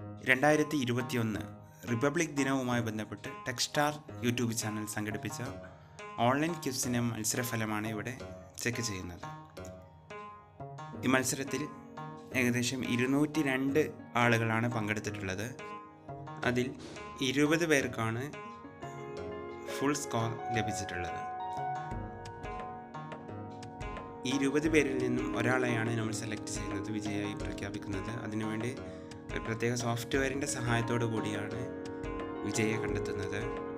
രണ്ടായിരത്തി ഇരുപത്തിയൊന്ന് റിപ്പബ്ലിക് ദിനവുമായി ബന്ധപ്പെട്ട് ടെക്സ്റ്റാർ യൂട്യൂബ് ചാനൽ സംഘടിപ്പിച്ച ഓൺലൈൻ ക്യൂസിൻ്റെ മത്സരഫലമാണ് ഇവിടെ ചെക്ക് ചെയ്യുന്നത് ഈ മത്സരത്തിൽ ഏകദേശം ഇരുന്നൂറ്റി രണ്ട് ആളുകളാണ് പങ്കെടുത്തിട്ടുള്ളത് അതിൽ ഇരുപത് പേർക്കാണ് ഫുൾ സ്കോർ ലഭിച്ചിട്ടുള്ളത് ഈ ഇരുപത് പേരിൽ നിന്നും ഒരാളെയാണ് നമ്മൾ സെലക്ട് ചെയ്യുന്നത് വിജയമായി പ്രഖ്യാപിക്കുന്നത് അതിനുവേണ്ടി ഒരു പ്രത്യേക സോഫ്റ്റ്വെയറിൻ്റെ സഹായത്തോടു കൂടിയാണ് വിജയെ കണ്ടെത്തുന്നത്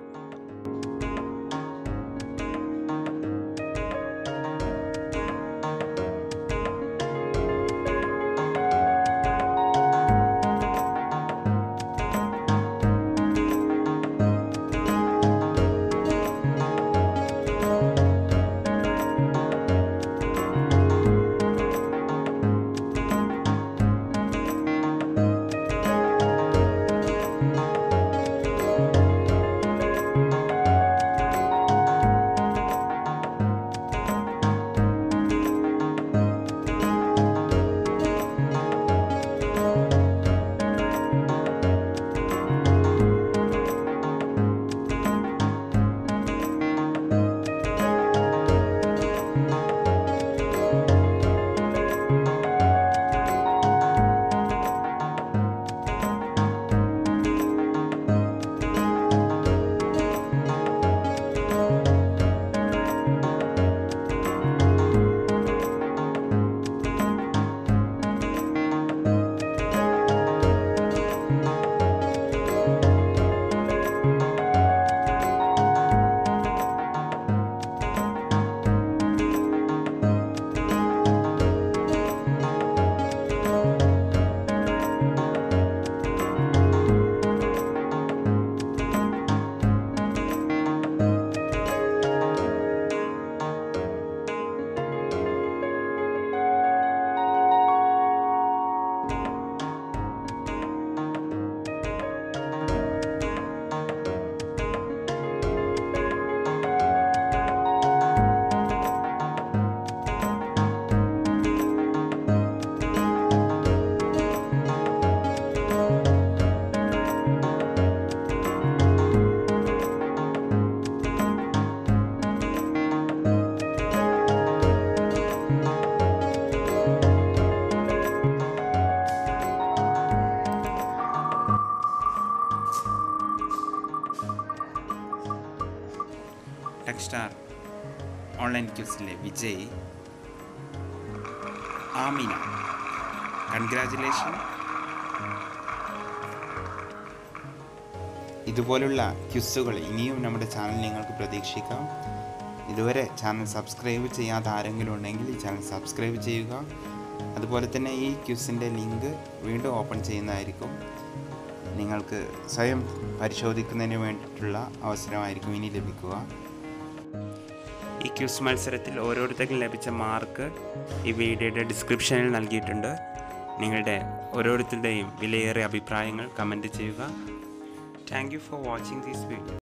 ടെക്സ്റ്റാർ ഓൺലൈൻ ക്യൂസിലെ വിജയ് ആമിന കൺഗ്രാറ്റുലേഷൻ ഇതുപോലുള്ള ക്യുസുകൾ ഇനിയും നമ്മുടെ ചാനൽ നിങ്ങൾക്ക് പ്രതീക്ഷിക്കാം ഇതുവരെ ചാനൽ സബ്സ്ക്രൈബ് ചെയ്യാത്ത ആരെങ്കിലും ഉണ്ടെങ്കിൽ ഈ ചാനൽ സബ്സ്ക്രൈബ് ചെയ്യുക അതുപോലെ തന്നെ ഈ ക്യുസിൻ്റെ ലിങ്ക് വീണ്ടും ഓപ്പൺ ചെയ്യുന്നതായിരിക്കും നിങ്ങൾക്ക് സ്വയം പരിശോധിക്കുന്നതിന് വേണ്ടിയിട്ടുള്ള അവസരമായിരിക്കും ഇനി ലഭിക്കുക ഈ ക്യൂസ് മത്സരത്തിൽ ഓരോരുത്തർക്കും ലഭിച്ച മാർക്ക് ഈ വീഡിയോയുടെ ഡിസ്ക്രിപ്ഷനിൽ നൽകിയിട്ടുണ്ട് നിങ്ങളുടെ ഓരോരുത്തരുടെയും വിലയേറിയ അഭിപ്രായങ്ങൾ കമൻറ്റ് ചെയ്യുക thank you for watching this video